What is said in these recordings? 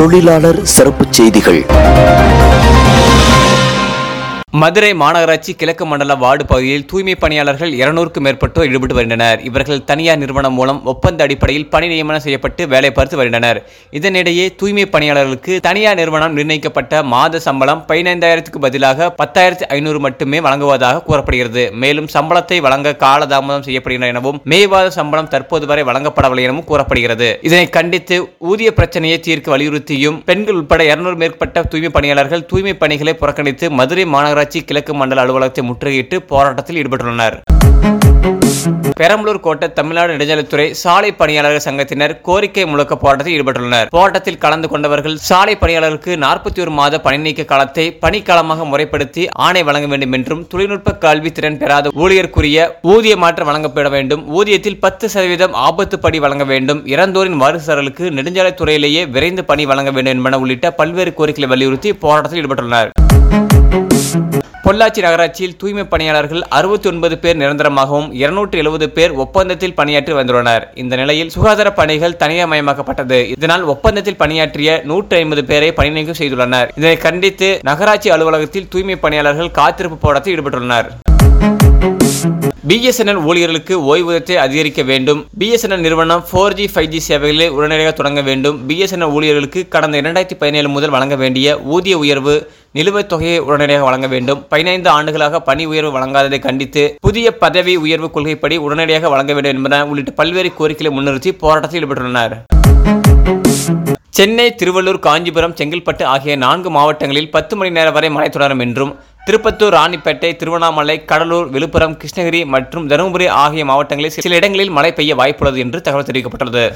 தொழிலாளர் சிறப்புச் செய்திகள் மதுரை மாநகராட்சி கிழக்கு மண்டல வார்டு பகுதியில் தூய்மை பணியாளர்கள் இருநூறுக்கும் மேற்பட்டோர் ஈடுபட்டு வருகின்றனர் இவர்கள் தனியார் நிறுவனம் மூலம் ஒப்பந்த அடிப்படையில் பணி நியமனம் செய்யப்பட்டு வேலை பார்த்து வருகின்றனர் இதனிடையே தூய்மை பணியாளர்களுக்கு தனியார் நிறுவனம் நிர்ணயிக்கப்பட்ட மாத சம்பளம் பதினைந்தாயிரத்துக்கு பதிலாக பத்தாயிரத்து ஐநூறு மட்டுமே வழங்குவதாக கூறப்படுகிறது மேலும் சம்பளத்தை வழங்க காலதாமதம் செய்யப்படுகின்றன எனவும் மே மாத சம்பளம் தற்போது வரை வழங்கப்படவில்லை எனவும் கூறப்படுகிறது இதனை கண்டித்து ஊதிய பிரச்சனையை தீர்க்க வலியுறுத்தியும் பெண்கள் உட்பட இருநூறு மேற்பட்ட தூய்மை பணியாளர்கள் தூய்மை பணிகளை புறக்கணித்து மதுரை மாநகராட்சி கிழக்கு மண்டல அலுவலகத்தை முற்றுகையிட்டு போராட்டத்தில் ஈடுபட்டுள்ளனர் பெரம்பலூர் கோட்டை தமிழ்நாடு நெடுஞ்சாலைத்துறை சாலை பணியாளர்கள் சங்கத்தினர் கோரிக்கை முழக்க போராட்டத்தில் ஈடுபட்டுள்ளனர் போராட்டத்தில் கலந்து கொண்டவர்கள் சாலை பணியாளர்களுக்கு நாற்பத்தி ஒரு மாத பணி நீக்க காலத்தை பணிக்காலமாக முறைப்படுத்தி ஆணை வழங்க வேண்டும் என்றும் தொழில்நுட்ப கல்வி திறன் பெறாத ஊழியருக்குரிய ஊதிய மாற்றம் வழங்கப்பட வேண்டும் ஊதியத்தில் பத்து சதவீதம் ஆபத்து படி வழங்க வேண்டும் இறந்தோரின் வாரிசுகளுக்கு நெடுஞ்சாலைத்துறையிலேயே விரைந்து பணி வழங்க வேண்டும் என்பன உள்ளிட்ட பல்வேறு கோரிக்கைகளை வலியுறுத்தி போராட்டத்தில் ஈடுபட்டுள்ளனர் பொள்ளாச்சி நகராட்சியில் தூய்மை பணியாளர்கள் அறுபத்தி ஒன்பது பேர் நிரந்தரமாகவும் இருநூற்றி எழுபது பேர் ஒப்பந்தத்தில் பணியாற்றி வந்துள்ளனர் இந்த நிலையில் சுகாதார பணிகள் தனியார்மயமாக்கப்பட்டது இதனால் ஒப்பந்தத்தில் பணியாற்றிய நூற்றி ஐம்பது பேரை பணி நீக்கம் செய்துள்ளனர் இதனை கண்டித்து நகராட்சி அலுவலகத்தில் தூய்மை பணியாளர்கள் காத்திருப்பு போராட்டத்தில் ஈடுபட்டுள்ளனர் பிஎஸ்என்எல் ஊழியர்களுக்கு ஓய்வூதியத்தை அதிகரிக்க வேண்டும் பிஎஸ்என்எல் நிறுவனம் ஃபோர் ஜி ஃபைவ் ஜி சேவைகளை உடனடியாக தொடங்க வேண்டும் பிஎஸ்என்எல் ஊழியர்களுக்கு கடந்த இரண்டாயிரத்தி பதினேழு முதல் வழங்க வேண்டிய ஊதிய உயர்வு நிலுவைத் தொகையை உடனடியாக வழங்க வேண்டும் பதினைந்து ஆண்டுகளாக பணி உயர்வு வழங்காததை கண்டித்து புதிய பதவி உயர்வு கொள்கைப்படி உடனடியாக வழங்க வேண்டும் என்பன உள்ளிட்ட பல்வேறு கோரிக்கைகளை முன்னிறுத்தி போராட்டத்தில் ஈடுபட்டுள்ளனர் சென்னை திருவள்ளூர் காஞ்சிபுரம் செங்கல்பட்டு ஆகிய நான்கு மாவட்டங்களில் பத்து மணி நேரம் வரை மழை தொடரும் என்றும் திருப்பத்தூர் ராணிப்பேட்டை திருவண்ணாமலை கடலூர் விழுப்புரம் கிருஷ்ணகிரி மற்றும் தருமபுரி ஆகிய மாவட்டங்களில் சில இடங்களில் மழை பெய்ய வாய்ப்புள்ளது என்று தகவல் தெரிவிக்கப்பட்டுள்ளது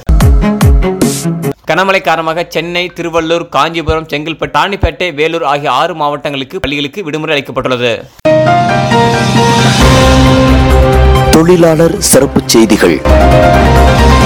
கனமழை காரணமாக சென்னை திருவள்ளூர் காஞ்சிபுரம் செங்கல்பட்டு ராணிப்பேட்டை வேலூர் ஆகிய ஆறு மாவட்டங்களுக்கு பள்ளிகளுக்கு விடுமுறை அளிக்கப்பட்டுள்ளது தொழிலாளர் சிறப்புச் செய்திகள்